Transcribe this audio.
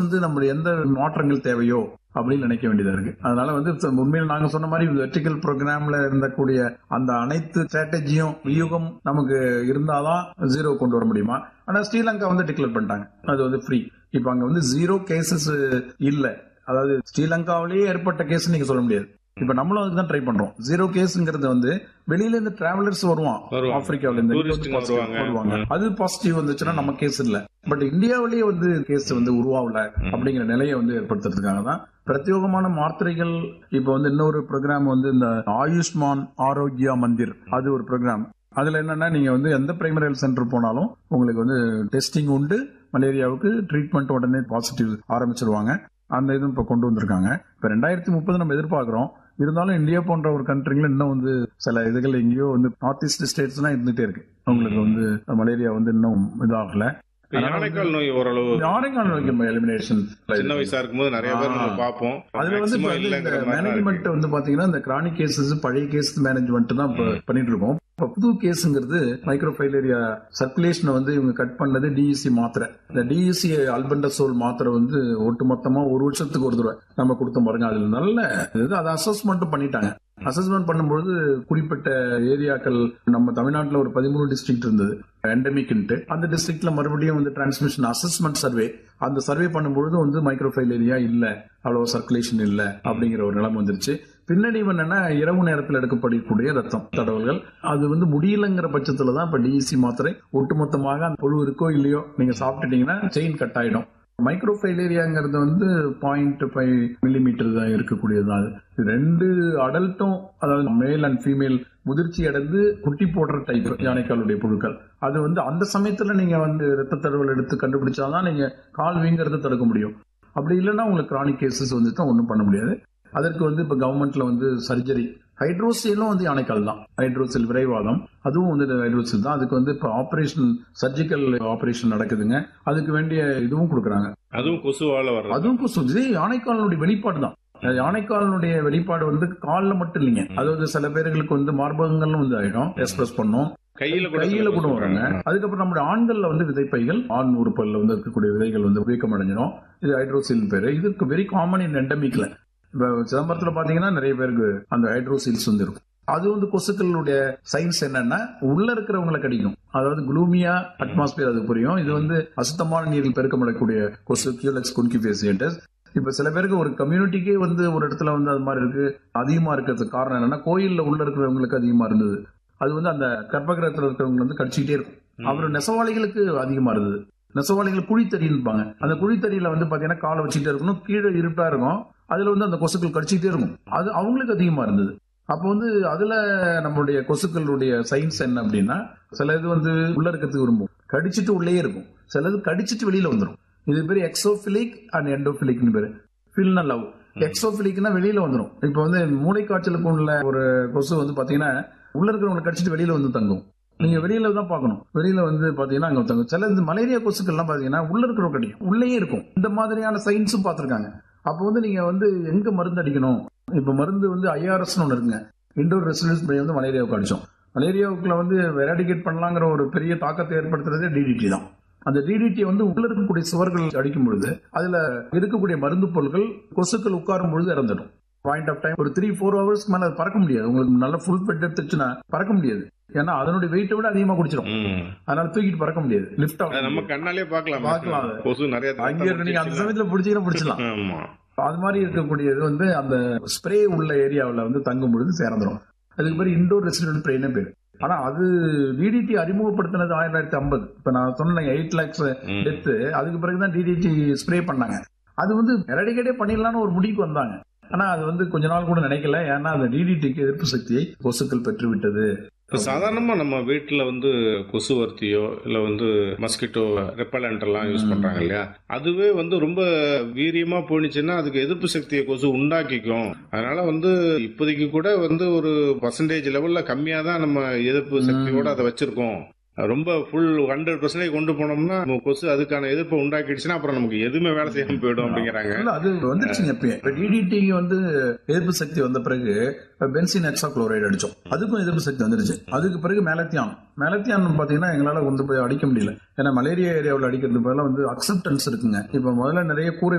வந்து நம்ம எந்த மாற்றங்கள் தேவையோ அப்படின்னு நினைக்க வேண்டியதா இருக்கு அதனால வந்து இப்ப உண்மையில் நாங்க சொன்ன மாதிரி வெர்டிகல் ப்ரோக்ராம்ல இருந்தக்கூடிய அந்த அனைத்து ஸ்ட்ராட்டஜியும் வியூகம் நமக்கு இருந்தாதான் ஜீரோ கொண்டு வர முடியுமா ஆனா ஸ்ரீலங்கா வந்து டிக்ளேர் பண்ணிட்டாங்க அது வந்து ஃப்ரீ இப்ப அங்க வந்து ஜீரோ கேசஸ் இல்ல அதாவது ஸ்ரீலங்காவிலேயே ஏற்பட்ட கேஸ் நீங்க சொல்ல முடியாது இப்ப நம்மளும் அதுக்கு தான் ட்ரை பண்றோம் ஜீரோ கேஸ்ங்கிறது வந்து வெளியில இருந்து டிராவலர்ஸ் வருவான் வருவாங்க. ஆப்பிரிக்காவில இருந்து இங்க வந்து Tourist ங்க positive வருவாங்க. வருவாங்க அது பாசிட்டிவ் வந்துச்சுன்னா நம்ம கேஸ் இல்ல பட் இந்தியாவிலேயே வந்து கேஸ் வந்து உருவாகல அப்படிங்கிற நிலையை வந்து ஏற்படுத்துறதுக்காக தான் பிரத்யோகமான மாத்திரைகள் இப்ப வந்து இன்னொரு ப்ரோக்ராம் வந்து இந்த ஆயுஷ்மான் ஆரோக்கியா மந்திர் அது ஒரு ப்ரோக்ராம் அதுல என்னன்னா நீங்க வந்து எந்த பிரைமரி ஹெல்த் சென்டர் போனாலும் உங்களுக்கு வந்து டெஸ்டிங் உண்டு மலேரியாவுக்கு ட்ரீட்மெண்ட் உடனே பாசிட்டிவ் ஆரம்பிச்சிருவாங்க அந்த இதுவும் இப்ப கொண்டு வந்திருக்காங்க இப்ப ரெண்டாயிரத்தி முப்பது நம்ம எதிர்பார்க்கிறோம் இருந்தாலும் இந்தியா போன்ற ஒரு கண்ட்ரில இன்னும் வந்து சில இதுகள் எங்கேயோ வந்து நார்த் ஈஸ்ட் ஸ்டேட்ஸ்லாம் இருந்துட்டே இருக்கு உங்களுக்கு வந்து மலேரியா வந்து இன்னும் இதாகல இப்ப யானைக்கால் நோய் ஓரளவு யாரையும் நோக்கி எலிமினேஷன் சின்ன வயசா இருக்கும்போது நிறைய பேர் நம்ம பார்ப்போம் அதுல வந்து இப்ப Maximum வந்து இந்த இல்லைங்கிற மாதிரி தான் இருக்கு. மேனேஜ்மெண்ட் வந்து பாத்தீங்கன்னா இந்த கிரானிக் கேசஸ் பழைய கேஸ் மேனேஜ்மெண்ட் தான் இப்ப பண்ணிட்டு இருக்கோம் இப்ப புது கேஸுங்கிறது மைக்ரோஃபைலேரியா சர்க்குலேஷனை வந்து இவங்க கட் பண்ணது டிஇசி மாத்திரை இந்த டிஇசி அல்பண்டசோல் மாத்திரை வந்து ஒட்டுமொத்தமா ஒரு வருஷத்துக்கு ஒரு தடவை நம்ம கொடுத்த பாருங்க அதுல நல்ல இது அதை அசஸ்மெண்ட்டும் பண்ணிட்டாங்க அசஸ்மெண்ட் பண்ணும்போது குறிப்பிட்ட ஏரியாக்கள் நம்ம தமிழ்நாட்டுல ஒரு பதிமூணு டிஸ்ட்ரிக்ட் இருந்தது எண்டமிக்ன்ட்டு அந்த டிஸ்ட்ரிக்ட்ல மறுபடியும் வந்து டிரான்ஸ்மிஷன் அசஸ்மெண்ட் சர்வே அந்த சர்வே பண்ணும்பொழுது வந்து மைக்ரோஃபைலேரியா இல்ல அவ்வளவு சர்க்குலேஷன் இல்ல அப்படிங்கிற ஒரு நிலைமை வந்துருச்சு பின்னாடி என்னன்னா இரவு நேரத்தில் எடுக்கப்படக்கூடிய ரத்தம் தடவல்கள் அது வந்து முடியலங்கிற பட்சத்துல தான் இப்ப டிஇசி மாத்திரை ஒட்டுமொத்தமாக அந்த புழு இருக்கோ இல்லையோ நீங்க சாப்பிட்டுட்டீங்கன்னா செயின் கட் ஆயிடும் மைக்ரோஃபைலேரியாங்கிறது வந்து பாயிண்ட் ஃபைவ் மில்லிமீட்டர் தான் இருக்கக்கூடியது தான் அது இது ரெண்டு அடல்ட்டும் அதாவது மேல் அண்ட் ஃபீமேல் முதிர்ச்சி அடைந்து குட்டி போடுற டைப் யானைக்காலுடைய புழுக்கள் அது வந்து அந்த சமயத்துல நீங்க வந்து ரத்த தடவல் எடுத்து கண்டுபிடிச்சாதான் நீங்க கால் வீங்கிறத தடுக்க முடியும் அப்படி இல்லைன்னா உங்களுக்கு கிரானிக் கேசஸ் வந்துட்டு ஒன்றும் பண்ண முடியாது அதற்கு வந்து இப்ப கவர்மெண்ட்ல வந்து சர்ஜரி ஹைட்ரோசிலும் வந்து யானைக்கால் தான் ஹைட்ரோசில் விரைவாதம் அதுவும் வந்து ஹைட்ரோசில் தான் அதுக்கு வந்து இப்ப ஆபரேஷன் சர்ஜிக்கல் ஆபரேஷன் நடக்குதுங்க அதுக்கு வேண்டிய இதுவும் கொடுக்குறாங்க அதுவும் கொசுவால வர்றது அதுவும் கொசு இதே யானைக்காலனுடைய வெளிப்பாடு தான் யானைக்காலனுடைய வெளிப்பாடு வந்து கால்ல மட்டும் இல்லைங்க அதாவது சில பேர்களுக்கு வந்து மார்பகங்களும் வந்து ஆயிடும் எக்ஸ்பிரஸ் பண்ணும் கையில கூட கையில சில கூட கொசு வராங்க வராங்க. அதுக்கப்புறம் நம்முடைய ஆண்கள்ல வந்து விதைப்பைகள் ஆண் உறுப்புகள்ல வந்து இருக்கக்கூடிய விதைகள் வந்து வீக்கம் அடைஞ்சிடும் இது ஹைட்ரோசில் பேரு இதுக்கு வெரி காமன் இன் எண்டமிக்ல இப்ப சிதம்பரத்துல பாத்தீங்கன்னா நிறைய பேருக்கு அந்த ஹைட்ரோசில்ஸ் வந்து இருக்கும் அது வந்து கொசுக்களுடைய சயின்ஸ் என்னன்னா உள்ள இருக்கிறவங்களை கடிக்கும் அதாவது குளூமியா அட்மாஸ்பியர் அது புரியும் இது வந்து அசுத்தமான நீரில் பெருக்கமடக்கூடிய கொசு கியூலெக்ஸ் குன்கிபேசியன்டஸ் இப்ப சில பேருக்கு ஒரு கம்யூனிட்டிக்கே வந்து ஒரு இடத்துல வந்து அது மாதிரி இருக்கு அதிகமா இருக்கிறதுக்கு காரணம் என்னன்னா கோயில்ல உள்ள இருக்கிறவங்களுக்கு அதிகமா இருந்தது அது வந்து அந்த கர்ப்பகிரகத்துல இருக்கிறவங்க வந்து கடிச்சிக்கிட்டே இருக்கும் அப்புறம் நெசவாளிகளுக்கு அதிகமா இருந்தது நெசவாளிகள் குழித்தறின்னு இருப்பாங்க அந்த குழித்தறியில வந்து பாத்தீங்கன்னா காலை வச்சுட்டே இருக்கணும் கீழே இருட்டா இருக்கும் அதுல வந்து அந்த கொசுக்கள் கடிச்சிக்கிட்டே இருக்கும் அது அவங்களுக்கு அதிகமா இருந்தது அப்போ வந்து அதுல நம்மளுடைய கொசுக்களுடைய சயின்ஸ் என்ன அப்படின்னா சில இது வந்து உள்ள இருக்கிறதுக்கு விரும்பும் கடிச்சிட்டு உள்ளே இருக்கும் சிலது கடிச்சிட்டு வெளியில வந்துடும் இது பேர் எக்ஸோபிலிக் அண்ட் எண்டோபிலிக்னு பேரு ஃபில்ன லவ் எக்ஸோபிலிக்னா வெளியில வந்துடும் இப்போ வந்து மூளைக்காய்ச்சலுக்கு உள்ள ஒரு கொசு வந்து பாத்தீங்கன்னா உள்ள இருக்கிறவங்களை கடிச்சிட்டு வெளியில வந்து தங்கும் நீங்க வெளியில தான் பார்க்கணும் வெளியில வந்து பாத்தீங்கன்னா அங்க தங்கும் சில இந்த மலேரியா கொசுக்கள்லாம் பாத்தீங்கன்னா உள்ள இருக்கிறவங்க கடிக்கும் உள்ளேயே இருக்கும் இந்த மாதிரியான சயின்ஸும் பார்த்திருக்காங்க அப்போ வந்து நீங்க வந்து எங்க மருந்து அடிக்கணும் இப்ப மருந்து வந்து ஐஆர்எஸ் ஒன்று இருக்குங்க இண்டோர் ரெசிடென்ஸ் ஸ்ப்ரே வந்து மலேரியாவுக்கு அடிச்சோம் மலேரியாவுக்குள்ள வந்து எராடிகேட் பண்ணலாங்கிற ஒரு பெரிய தாக்கத்தை ஏற்படுத்துறதே டிடிடி தான் அந்த டிடிடி வந்து உள்ள இருக்கக்கூடிய சுவர்கள் அடிக்கும் பொழுது அதுல இருக்கக்கூடிய மருந்து பொருட்கள் கொசுக்கள் உட்காரும் பொழுது இறந்துடும் பாயிண்ட் ஆஃப் டைம் ஒரு த்ரீ ஃபோர் ஹவர்ஸ்க்கு மேல அது பறக்க முடியாது உங்களுக்கு நல்ல ஃபுல் பெட் எடுத்துச்சுன்னா பறக்க முடியாது ஏன்னா அதனுடைய வெயிட்டை விட அதிகமா குடிச்சிடும் ம். அதனால தூக்கிட்டு பறக்க முடியாது லிஃப்ட் அது நம்ம கண்ணாலே பார்க்கலாம் பார்க்கலாம் அது. கொசு நிறைய அங்கே இருக்கு நீங்க அந்த சமயத்துல பிடிச்சீங்கன்னா பிடிச்சலாம் ஆமா அது மாதிரி இருக்கக்கூடியது வந்து அந்த ஸ்ப்ரே உள்ள ஏரியாவுல வந்து தங்கும் பொழுது சேர்ந்துரும் அதுக்கு பேர் இண்டோர் ரெசிடென்ட் ஸ்ப்ரேன்னு பேரு ஆனா அது டிடிடி அறிமுகப்படுத்தினது ஆயிரத்தி தொள்ளாயிரத்தி ஐம்பது இப்ப நான் சொன்ன எயிட் லேக்ஸ் ம். டெத்து அதுக்கு பிறகுதான் டிடிடி ஸ்ப்ரே பண்ணாங்க அது வந்து எரடிகேட்டே பண்ணிடலாம்னு ஒரு முடிவுக்கு வந்தாங்க ஆனா அது வந்து கொஞ்ச நாள் கூட நினைக்கல ஏன்னா அந்த டிடிடிக்கு எதிர்ப்பு சக்தியை கொசுக்கள் பெற்று விட்டது இப்ப சாதாரணமா நம்ம வீட்டுல வந்து கொசுவர்த்தியோ இல்ல வந்து மஸ்கிட்டோ ரெப்பலண்ட் எல்லாம் யூஸ் பண்றாங்க இல்லையா அதுவே வந்து ரொம்ப வீரியமா போணுச்சுன்னா அதுக்கு எதிர்ப்பு சக்தியை கொசு உண்டாக்கிக்கும் அதனால வந்து இப்போதைக்கு கூட வந்து ஒரு பர்சன்டேஜ் லெவல்ல கம்மியா தான் நம்ம எதிர்ப்பு சக்தியோட அதை வச்சிருக்கோம் ரொம்ப ஃபுல் ஹண்ட்ரட் பர்சன்டேஜ் கொண்டு போனோம்னா நம்ம கொசு அதுக்கான எதிர்ப்பை உண்டாக்கிடுச்சுன்னா அப்புறம் நமக்கு எதுவுமே வேலை செய்யாம போயிடும் அப்படிங்கிறாங்க இல்ல அது வந்துருச்சுங்க எப்பயும் இப்ப டிடிடிக்கு வந்து எதிர்ப்பு சக்தி வந்த பிறகு பென்சின் எக்ஸா குளோரைடு அடிச்சோம் அதுக்கும் எதிர்ப்பு சக்தி வந்துருச்சு அதுக்கு பிறகு மேலத்தியான் மேலத்தியான் பாத்தீங்கன்னா எங்களால கொண்டு போய் அடிக்க முடியல ஏன்னா மலேரியா ஏரியாவில் அடிக்கிறது பதிலா வந்து அக்செப்டன்ஸ் இருக்குங்க இப்ப முதல்ல நிறைய கூரை